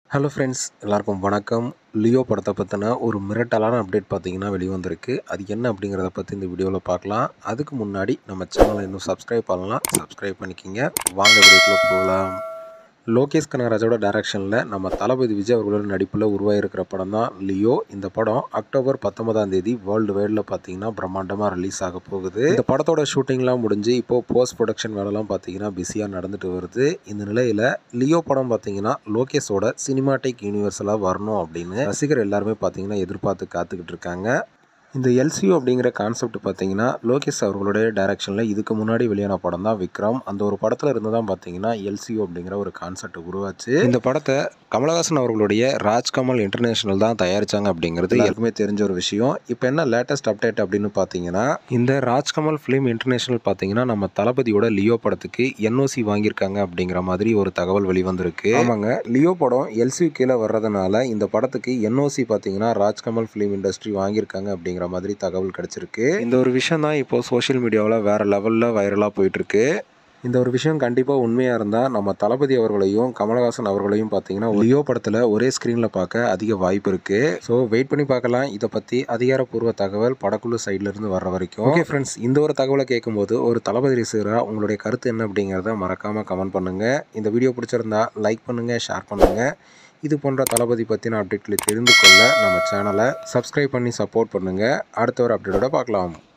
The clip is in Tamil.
ஹலோ ஃப்ரெண்ட்ஸ் எல்லாருக்கும் வணக்கம் லியோ படத்தை பற்றின ஒரு மிரட்டலான அப்டேட் பார்த்தீங்கன்னா வெளிவந்திருக்கு அது என்ன அப்படிங்கிறத பற்றி இந்த வீடியோவில் பார்க்கலாம் அதுக்கு முன்னாடி நம்ம சேனலை இன்னும் சப்ஸ்கிரைப் பண்ணலாம் சப்ஸ்கிரைப் பண்ணிக்கிங்க வாங்க வீடியோக்குள்ளே போகலாம் லோகேஷ் கனகராஜோட டைரக்ஷனில் நம்ம தளபதி விஜய் அவர்களோட நடிப்பில் உருவாகிருக்கிற படம் தான் லியோ இந்த படம் அக்டோபர் பத்தொன்பதாம் தேதி வேர்ல்டு வைடில் பார்த்தீங்கன்னா பிரம்மாண்டமாக ரிலீஸ் ஆக போகுது இந்த படத்தோட ஷூட்டிங்லாம் முடிஞ்சு இப்போ போஸ்ட் ப்ரொடக்ஷன் வேலைலாம் பார்த்தீங்கன்னா பிஸியாக நடந்துட்டு வருது இந்த நிலையில் லியோ படம் பார்த்தீங்கன்னா லோகேஷோட சினிமாட்டிக் யூனிவர்ஸலாக வரணும் அப்படின்னு ரசிகர் எல்லாருமே பார்த்தீங்கன்னா எதிர்பார்த்து காத்துக்கிட்டு இருக்காங்க இந்த எல்சியூ அப்படிங்கிற கான்செப்ட் பார்த்தீங்கன்னா லோகேஷ் அவர்களுடைய டைரக்ஷனில் இதுக்கு முன்னாடி வெளியான படம் தான் விக்ரம் அந்த ஒரு படத்தில் இருந்து தான் பார்த்தீங்கன்னா எல்சியூ அப்படிங்கிற ஒரு கான்செப்ட் உருவாச்சு இந்த படத்தை கமலஹாசன் அவர்களுடைய ராஜ்கமல் இன்டர்நேஷனல் தான் தயாரித்தாங்க அப்படிங்கிறது எல்லாருக்குமே தெரிஞ்ச ஒரு விஷயம் இப்போ என்ன லேட்டஸ்ட் அப்டேட் அப்படின்னு பார்த்தீங்கன்னா இந்த ராஜ்கமல் ஃபிலிம் இன்டர்நேஷனல் பார்த்தீங்கன்னா நம்ம தளபதியோட லியோ படத்துக்கு என்ஓசி வாங்கியிருக்காங்க அப்படிங்கிற மாதிரி ஒரு தகவல் வெளிவந்திருக்கு ஆமாங்க லியோ படம் எல்சியூ கீழே வர்றதுனால இந்த படத்துக்கு என்ஓசி பார்த்தீங்கன்னா ராஜ்கமல் ஃபிலிம் இண்டஸ்ட்ரி வாங்கியிருக்காங்க அப்படிங்கிற மாதிரி தகவல் கிடைச்சிருக்கு இந்த ஒரு விஷயம் தான் இப்போ சோஷியல் மீடியாவில் வேற லெவலில் வைரலாக போயிட்டு இருக்கு இந்த ஒரு விஷயம் கண்டிப்பாக உண்மையாக இருந்தால் நம்ம தளபதி அவர்களையும் கமலஹாசன் அவர்களையும் பார்த்தீங்கன்னா லியோ படத்தில் ஒரே ஸ்க்ரீனில் பார்க்க அதிக வாய்ப்பு இருக்குது ஸோ வெயிட் பண்ணி பார்க்கலாம் இதை பற்றி அதிகாரப்பூர்வ தகவல் படக்குழு சைட்லேருந்து வர்ற வரைக்கும் ஓகே ஃப்ரெண்ட்ஸ் இந்த ஒரு தகவலை கேட்கும்போது ஒரு தளபதி ரசிகராக உங்களுடைய கருத்து என்ன அப்படிங்கிறத மறக்காமல் கமெண்ட் பண்ணுங்கள் இந்த வீடியோ பிடிச்சிருந்தா லைக் பண்ணுங்கள் ஷேர் பண்ணுங்கள் இது போன்ற தளபதி பற்றின அப்டேட்களை தெரிந்து கொள்ள நம்ம சேனலை சப்ஸ்கிரைப் பண்ணி சப்போர்ட் பண்ணுங்கள் அடுத்த ஒரு அப்டேட்டோட பார்க்கலாம்